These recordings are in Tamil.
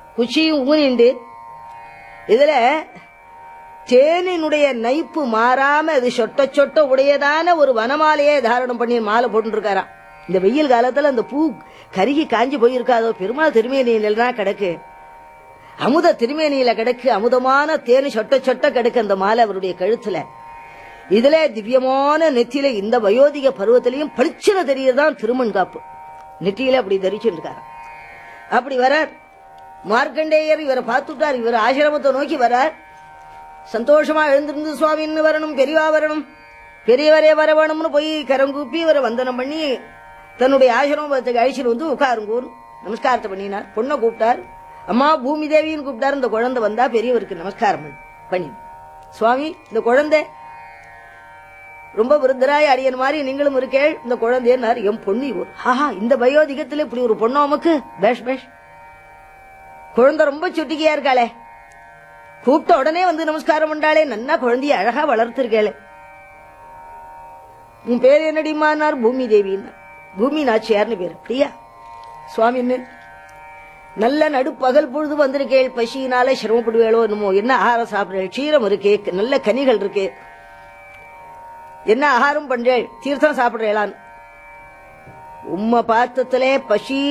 குச்சியும் ஊனிண்டு இதுல தேனினுடைய நைப்பு மாறாம அது சொட்ட சொட்ட உடையதான ஒரு வனமாலையே தாரணம் பண்ணி மாலை போட்டு இருக்காராம் இந்த வெயில் காலத்துல அந்த பூ கருகி காஞ்சி போயிருக்காதோ பெருமாள் திருமேனியில கிடக்கு அமுத திருமேனியில கிடக்கு அமுதமான தேனு சொட்ட சொட்ட கிடக்கு அந்த மாலை அவருடைய கழுத்துல இதுல திவ்யமான நெத்தியில இந்த வயோதிக பருவத்திலையும் பளிச்சுன தெரியறதான் திருமண் காப்பு நெற்றியில அப்படி தரிச்சுட்டு இருக்காரு அப்படி வரார் மார்க்கண்டேயர் இவரை பார்த்துட்டார் இவர் ஆசிரமத்தை நோக்கி வரார் சந்தோஷமா எழுந்திருந்து சுவாமின்னு வரணும் பெரியவா வரணும் பெரியவரே வர வேணும்னு போய் கரங்கூப்பி இவரை வந்தனம் பண்ணி தன்னுடைய ஆசிரமத்துக்கு அழிச்சிட்டு வந்து உட்காருங்கூர் நமஸ்காரத்தை பண்ணினார் பொண்ணை கூப்பிட்டார் அம்மா பூமி தேவின்னு கூப்பிட்டார் இந்த குழந்தை வந்தா பெரியவருக்கு நமஸ்காரம் பண்ணி- பண்ணி சுவாமி இந்த குழந்தை ரொம்ப விருத்தராய் அடியன் மாதிரி நீங்களும் இருக்கேள் இந்த குழந்தைன்னார் என் பொண்ணு இவர் ஆஹா இந்த வயோதிகத்துல இப்படி ஒரு பொண்ணு உமக்கு பேஷ் பேஷ் குழந்தை ரொம்ப சுட்டிக்கையா இருக்காளே கூப்பிட்ட உடனே வந்து நமஸ்காரம் பண்ணாளே நன்னா குழந்தைய அழகா வளர்த்திருக்கேளே உன் பேர் என்னடிமானார் பூமி தேவின்னா பூமி நாச்சியார்னு பேர் அப்படியா சுவாமின்னு நல்ல நடுப்பகல் பொழுது வந்திருக்கேள் பசியினால சிரமப்படுவேளோ என்னமோ என்ன ஆகாரம் சாப்பிடுறேள் க்ஷீரம் இருக்கே நல்ல கனிகள் இருக்கே என்ன ஆகாரம் பண்றேள் தீர்த்தம் சாப்பிடுறேளான் உம்மை பார்த்தத்திலே பசி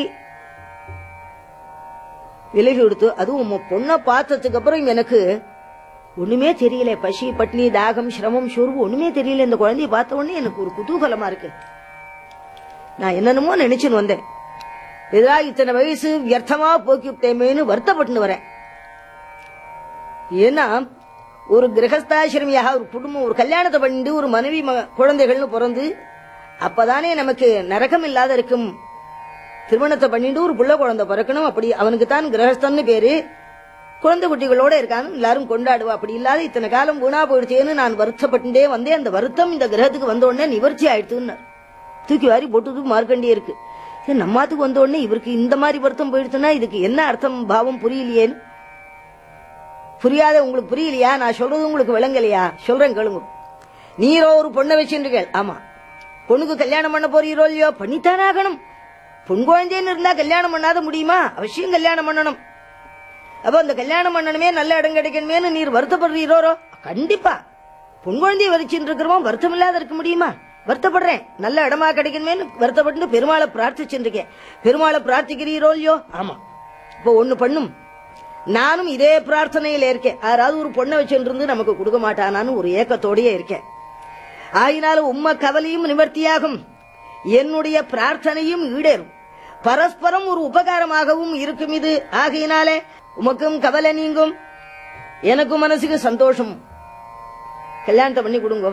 விலகி கொடுத்து அதுவும் உம்ம பொண்ணை பார்த்ததுக்கு அப்புறம் எனக்கு ஒண்ணுமே தெரியல பசி பட்னி தாகம் சிரமம் சோர்வு ஒண்ணுமே தெரியல இந்த குழந்தைய பார்த்த உடனே எனக்கு ஒரு குதூகலமா இருக்கு நான் என்னென்னமோ நினைச்சுன்னு வந்தேன் இதா இத்தனை வயசு வியர்த்தமா போக்கிவிட்டேமேன்னு வருத்தப்பட்டு வரேன் ஏன்னா ஒரு கிரகஸ்தாசிரமியாக ஒரு குடும்பம் ஒரு கல்யாணத்தை பண்ணிட்டு ஒரு மனைவி மக- குழந்தைகள்னு பிறந்து அப்பதானே நமக்கு நரகம் இல்லாத இருக்கும் திருமணத்தை பண்ணிட்டு ஒரு புள்ள குழந்தை பிறக்கணும் அப்படி அவனுக்கு தான் கிரகஸ்தன்னு பேரு குழந்தை குட்டிகளோட இருக்காங்க எல்லாரும் கொண்டாடுவா அப்படி இல்லாத இத்தனை காலம் வீணா போயிடுச்சேன்னு நான் வருத்தப்பட்டுட்டே வந்தேன் அந்த வருத்தம் இந்த கிரகத்துக்கு வந்த உடனே நிவர்த்தி ஆயிடுத்துன்னு தூக்கி வாரி போட்டுட்டு மார்க்கண்டியே இருக்கு சரி, நம்மாத்துக்கு வந்த உடனே இவருக்கு இந்த மாதிரி வருத்தம் போயிடுச்சுன்னா இதுக்கு என்ன அர்த்தம் பாவம் புரியலையேன்னு புரியாத உங்களுக்கு புரியலையா நான் சொல்றது உங்களுக்கு விளங்கலையா சொல்றேன் கேளுங்க நீரோ ஒரு பொண்ணை வச்சுருக்கேள் ஆமா பொண்ணுக்கு கல்யாணம் பண்ண போறீரோ இல்லையோ பண்ணித்தானே ஆகணும் பொன் குழந்தைன்னு இருந்தா கல்யாணம் பண்ணாத முடியுமா அவசியம் கல்யாணம் பண்ணணும் அப்போ அந்த கல்யாணம் பண்ணணுமே நல்ல இடம் கிடைக்கணுமேனு நீர் வருத்தப்படுறீரோ கண்டிப்பா பொன் குழந்தைய வரிச்சுட்டு இருக்கிறோம் வருத்தம் இல்லாத இருக்க முடியுமா வருத்தப்படுறேன் நல்ல இடமா கிடைக்கணுமேனு வருத்தப்பட்டு பெருமாளை பிரார்த்திச்சுட்டு இருக்கேன் பெருமாளை பிரார்த்திக்கிறீரோ இல்லையோ ஆமா இப்போ ஒண்ணு பண்ணும் நானும் இதே பிரார்த்தனையில இருக்கேன் யாராவது ஒரு பொண்ணை வச்சுட்டு இருந்து நமக்கு கொடுக்க மாட்டானான்னு ஒரு ஏக்கத்தோடயே இருக்கேன் ஆயினாலும் உம்ம கவலையும் நிவர்த்தியாகும் என்னுடைய பிரார்த்தனையும் ஈடேறும் பரஸ்பரம் ஒரு உபகாரமாகவும் இருக்கும் இது ஆகையினாலே உமக்கும் கவலை நீங்கும் எனக்கும் மனசுக்கு சந்தோஷம் கல்யாணத்தை பண்ணி கொடுங்க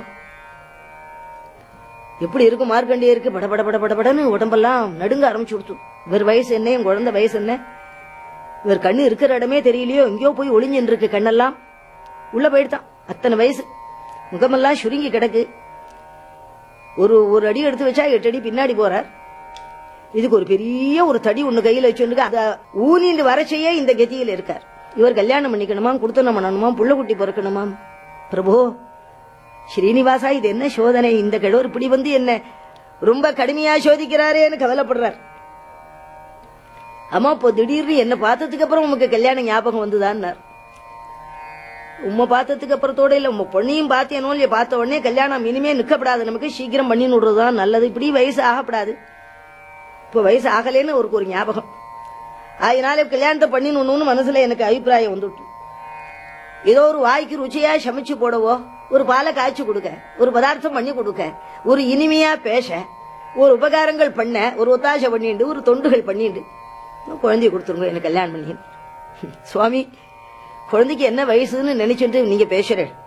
எப்படி இருக்கும் மார்க்கண்டியே இருக்கு பட பட பட படன்னு உடம்பெல்லாம் நடுங்க ஆரம்பிச்சு கொடுத்து இவர் வயசு என்ன என் குழந்தை வயசு என்ன இவர் கண்ணு இருக்கிற இடமே தெரியலையோ எங்கேயோ போய் ஒளிஞ்சுன்னு இருக்கு கண்ணெல்லாம் உள்ள போயிடுதான் அத்தனை வயசு முகமெல்லாம் சுருங்கி கிடக்கு ஒரு ஒரு அடி எடுத்து வச்சா எட்டு அடி பின்னாடி போறார் இதுக்கு ஒரு பெரிய ஒரு தடி ஒண்ணு கையில வச்சுருக்கு அத ஊனிண்டு வரச்சையே இந்த கதியில இருக்கார் இவர் கல்யாணம் பண்ணிக்கணுமா குடுத்தனம் பண்ணணுமா புள்ள குட்டி பிறக்கணுமா பிரபு ஸ்ரீனிவாசா இது என்ன சோதனை இந்த கிழவர் இப்படி வந்து என்ன ரொம்ப கடுமையா சோதிக்கிறாரேன்னு கவலைப்படுறார் அம்மா இப்போ திடீர்னு என்ன பார்த்ததுக்கு அப்புறம் உமக்கு கல்யாணம் ஞாபகம் வந்துதான்னார் உம்மை பார்த்ததுக்கு அப்புறத்தோட இல்ல உங்க பொண்ணையும் பார்த்தேனோ இல்லையா பார்த்த உடனே கல்யாணம் இனிமே நிக்கப்படாது நமக்கு சீக்கிரம் பண்ணி விடுறதுதான் நல்லது இப்படி வயசு ஆகப்படாது இப்போ வயசு ஆகலேன்னு ஒரு ஒரு ஞாபகம் அதனால கல்யாணத்தை பண்ணிடணும்னு மனசுல எனக்கு அபிப்பிராயம் வந்துட்டு ஏதோ ஒரு வாய்க்கு ருச்சியா சமைச்சு போடவோ ஒரு பாலை காய்ச்சி கொடுக்க ஒரு பதார்த்தம் பண்ணி கொடுக்க ஒரு இனிமையா பேச ஒரு உபகாரங்கள் பண்ண ஒரு ஒத்தாசை பண்ணிட்டு ஒரு தொண்டுகள் பண்ணிட்டு குழந்தைய கொடுத்துருங்க எனக்கு கல்யாணம் பண்ணி சுவாமி குழந்தைக்கு என்ன வயசுன்னு நினைச்சிட்டு நீங்க பேசுறேன்